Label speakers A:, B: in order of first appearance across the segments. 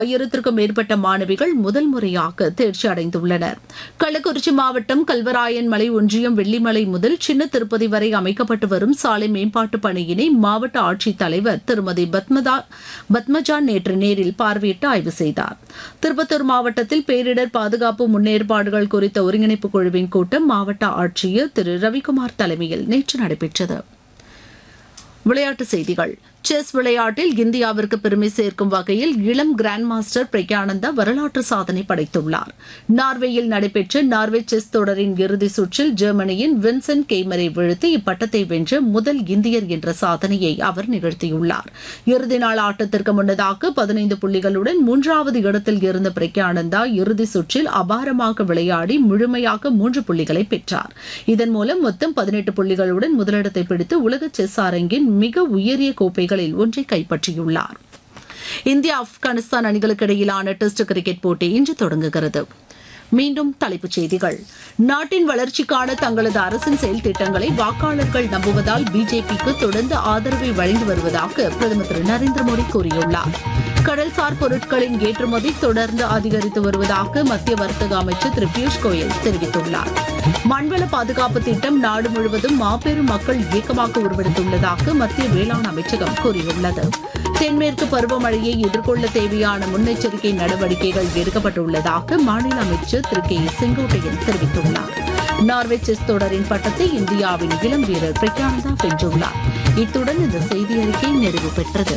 A: ஆயிரத்திற்கும் மேற்பட்ட மாணவிகள் முதல் முறையாக தேர்ச்சி அடைந்துள்ளனர் கள்ளக்குறிச்சி மாவட்டம் கல்வராயன் மலை ஒன்றியம் வெள்ளிமலை முதல் சின்ன திருப்பதி வரை அமைக்கப்பட்டு வரும் சாலை மேம்பாட்டு பணியினை மாவட்ட ஆட்சித் தலைவர் திருமதி பத்மதா பத்மஜா நேற்று நேரில் பார்வையிட்டு ஆய்வு செய்தார் திருப்பத்தூர் மாவட்டத்தில் பேரிடர் பாதுகாப்பு முன்னேற்பாடுகள் குறித்த ஒருங்கிணைப்பு குழுவின் கூட்டம் மாவட்ட ஆட்சியர் திரு ரவிக்குமார் தலைமையில் நேற்று நடைபெற்றது விளையாட்டுச் செய்திகள் செஸ் விளையாட்டில் இந்தியாவிற்கு பெருமை சேர்க்கும் வகையில் இளம் கிராண்ட் மாஸ்டர் பிரக்யானந்தா வரலாற்று சாதனை படைத்துள்ளார் நார்வேயில் நடைபெற்ற நார்வே செஸ் தொடரின் இறுதிச் சுற்றில் ஜெர்மனியின் வின்சென்ட் கெய்மரை வீழ்த்தி இப்பட்டத்தை வென்ற முதல் இந்தியர் என்ற சாதனையை அவர் நிகழ்த்தியுள்ளார் இறுதி நாள் ஆட்டத்திற்கு முன்னதாக பதினைந்து புள்ளிகளுடன் மூன்றாவது இடத்தில் இருந்த பிரக்யானந்தா இறுதிச் சுற்றில் அபாரமாக விளையாடி முழுமையாக மூன்று புள்ளிகளை பெற்றார் இதன் மூலம் மொத்தம் பதினெட்டு புள்ளிகளுடன் முதலிடத்தை பிடித்து உலக செஸ் அரங்கின் மிக உயரிய கோப்பைகளில் ஒன்றை கைப்பற்றியுள்ளார் இந்தியா ஆப்கானிஸ்தான் அணிகளுக்கு இடையிலான டெஸ்ட் கிரிக்கெட் போட்டி இன்று தொடங்குகிறது மீண்டும் தலைப்புச் செய்திகள் நாட்டின் வளர்ச்சிக்கான தங்களது அரசின் செயல் திட்டங்களை வாக்காளர்கள் நம்புவதால் பிஜேபிக்கு தொடர்ந்து ஆதரவை வழங்கி வருவதாக பிரதமர் திரு நரேந்திர மோடி கூறியுள்ளார் கடல்சார் பொருட்களின் ஏற்றுமதி தொடர்ந்து அதிகரித்து வருவதாக மத்திய வர்த்தக அமைச்சர் திரு பியூஷ் கோயல் தெரிவித்துள்ளார் மண்வள பாதுகாப்பு திட்டம் நாடு முழுவதும் மாபெரும் மக்கள் இயக்கமாக உருவெடுத்துள்ளதாக மத்திய வேளாண் அமைச்சகம் கூறியுள்ளது தென்மேற்கு பருவமழையை எதிர்கொள்ள தேவையான முன்னெச்சரிக்கை நடவடிக்கைகள் எடுக்கப்பட்டுள்ளதாக மாநில அமைச்சர் திரு கே செங்கோட்டையன் தெரிவித்துள்ளார் நார்வே செஸ் தொடரின் பட்டத்தை இந்தியாவின் இளம் வீரர் பிரக்யானந்தா வென்றுள்ளார் இத்துடன் இந்த செய்தி அறிக்கை நிறைவு பெற்றது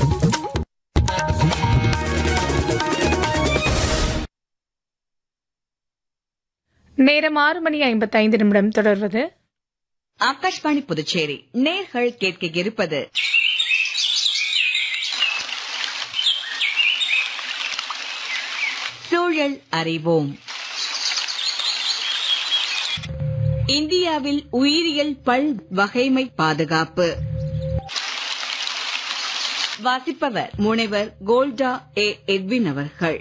B: நேரம் ஆறு மணி ஐம்பத்தைந்து நிமிடம் தொடர்வது
C: ஆகாஷ்வாணி புதுச்சேரி நேர்கள் கேட்க இருப்பது சூழல் அறிவோம் இந்தியாவில் உயிரியல் பல் வகைமை பாதுகாப்பு வாசிப்பவர் முனைவர் கோல்டா ஏ எட்வின் அவர்கள்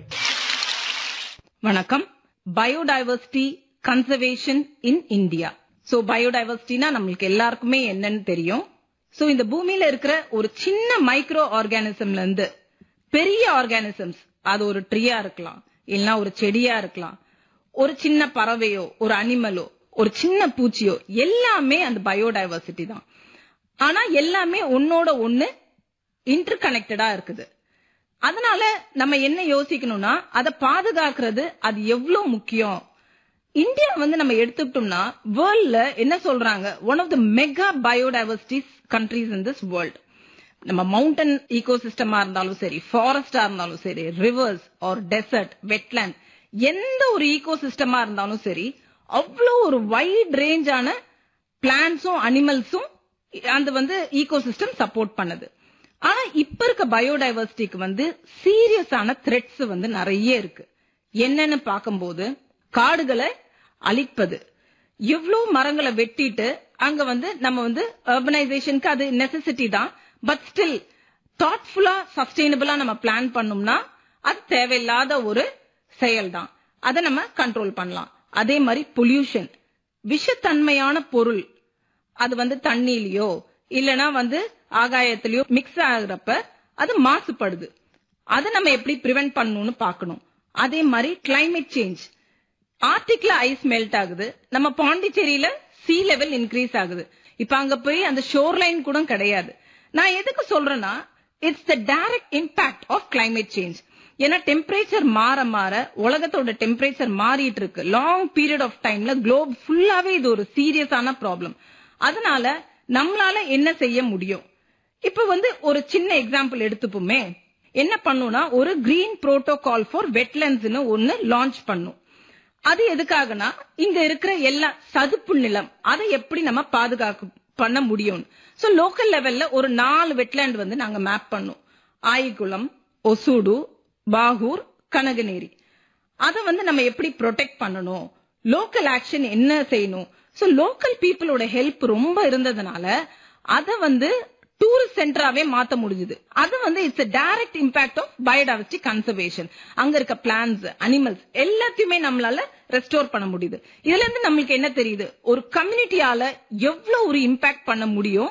C: வணக்கம் biodiversity conservation in India so பயோடைவர்சிட்டினா நம்மளுக்கு எல்லாருக்குமே என்னன்னு தெரியும் சோ இந்த பூமியில இருக்கிற ஒரு சின்ன மைக்ரோ ஆர்கானிசம்ல இருந்து பெரிய ஆர்கானிசம்ஸ் அது ஒரு ட்ரீயா இருக்கலாம் இல்லனா ஒரு செடியா இருக்கலாம் ஒரு சின்ன பறவையோ ஒரு அனிமலோ ஒரு சின்ன பூச்சியோ எல்லாமே அந்த பயோடைவர்சிட்டி தான் ஆனா எல்லாமே ஒன்னோட ஒண்ணு இன்டர் கனெக்டடா இருக்குது அதனால நம்ம என்ன யோசிக்கணும்னா அதை பாதுகாக்கிறது அது எவ்வளவு முக்கியம் இந்தியா வந்து நம்ம எடுத்துக்கிட்டோம்னா வேர்ல்ட்ல என்ன சொல்றாங்க one of the mega biodiversities countries in this world நம்ம மவுண்டன் ஈகோசிஸ்டமா இருந்தாலும் சரி ஃபாரஸ்டா இருந்தாலும் சரி ரிவர்ஸ் ஆர் டெசர்ட் வெட்லேண்ட் எந்த ஒரு ஈகோசிஸ்டமா இருந்தாலும் சரி அவ்வளோ ஒரு வைட் ரேஞ்சான பிளான்ஸும் அனிமல்ஸும் அந்த வந்து ஈகோசிஸ்டம் சப்போர்ட் பண்ணுது ஆனா இப்ப இருக்க பயோடைவர்சிட்டிக்கு வந்து சீரியஸான த்ரெட்ஸ் வந்து நிறைய இருக்கு என்னன்னு பார்க்கும்போது காடுகளை அழிப்பது எவ்வளவு மரங்களை வெட்டிட்டு அங்க வந்து நம்ம வந்து அர்பனைசேஷனுக்கு அது நெசசிட்டி தான் பட் ஸ்டில் தாட்ஃபுல்லா சஸ்டைனபிளா நம்ம பிளான் பண்ணோம்னா அது தேவையில்லாத ஒரு செயல் தான் அதை நம்ம கண்ட்ரோல் பண்ணலாம் அதே மாதிரி பொல்யூஷன் விஷத்தன்மையான பொருள் அது வந்து தண்ணியிலயோ இல்லனா வந்து ஆகாயத்திலயோ மிக்ஸ் ஆகுறப்ப அது மாசுபடுது அதை நம்ம எப்படி பிரிவென்ட் பண்ணணும்னு பார்க்கணும் அதே மாதிரி கிளைமேட் சேஞ்ச் ஆர்டிக்ல ஐஸ் மெல்ட் ஆகுது நம்ம பாண்டிச்சேரியில சீ லெவல் இன்க்ரீஸ் ஆகுது இப்ப அங்க போய் அந்த ஷோர் லைன் கூட கிடையாது நான் எதுக்கு சொல்றேன்னா it's the direct impact of climate change ஏன்னா டெம்பரேச்சர் மாற மாற உலகத்தோட டெம்பரேச்சர் மாறிட்டு இருக்கு லாங் பீரியட் ஆஃப் டைம்ல குளோப் ஃபுல்லாவே இது ஒரு சீரியஸான ப்ராப்ளம் அதனால நம்மளால என்ன செய்ய முடியும் இப்ப வந்து ஒரு சின்ன எக்ஸாம்பிள் எடுத்துப்போமே என்ன பண்ணுனா ஒரு கிரீன் புரோட்டோகால் ஃபார் வெட்லண்ட்ஸ்னு ஒன்னு லான்ச் பண்ணும் அது எதுக்காகனா இங்க இருக்கிற எல்லா சதுப்பு நிலம் அதை எப்படி நம்ம பாதுகாக்க பண்ண முடியும் சோ லோக்கல் லெவல்ல ஒரு நாலு வெட்லேண்ட் வந்து நாங்க மேப் பண்ணோம் ஆயிக்குளம் ஒசூடு பாகூர் கனகநேரி அதை வந்து நம்ம எப்படி ப்ரொடெக்ட் பண்ணணும் லோக்கல் ஆக்ஷன் என்ன செய்யணும் சோ லோக்கல் பீப்புளோட ஹெல்ப் ரொம்ப இருந்ததுனால அதை வந்து டூரிஸ்ட் சென்டராவே மாத்த முடிஞ்சது அது வந்து it's direct impact of biodiversity conservation அங்க இருக்க பிளான்ஸ் அனிமல்ஸ் எல்லாத்தையுமே நம்மளால ரெஸ்டோர் பண்ண முடியுது இதுல இருந்து நம்மளுக்கு என்ன தெரியுது ஒரு கம்யூனிட்டியால எவ்வளவு ஒரு இம்பாக்ட் பண்ண முடியும்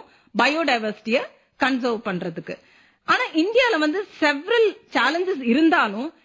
C: பயோடைவர்சிட்டிய கன்சர்வ் பண்றதுக்கு ஆனா இந்தியால வந்து செவரல் சேலஞ்சஸ் இருந்தாலும்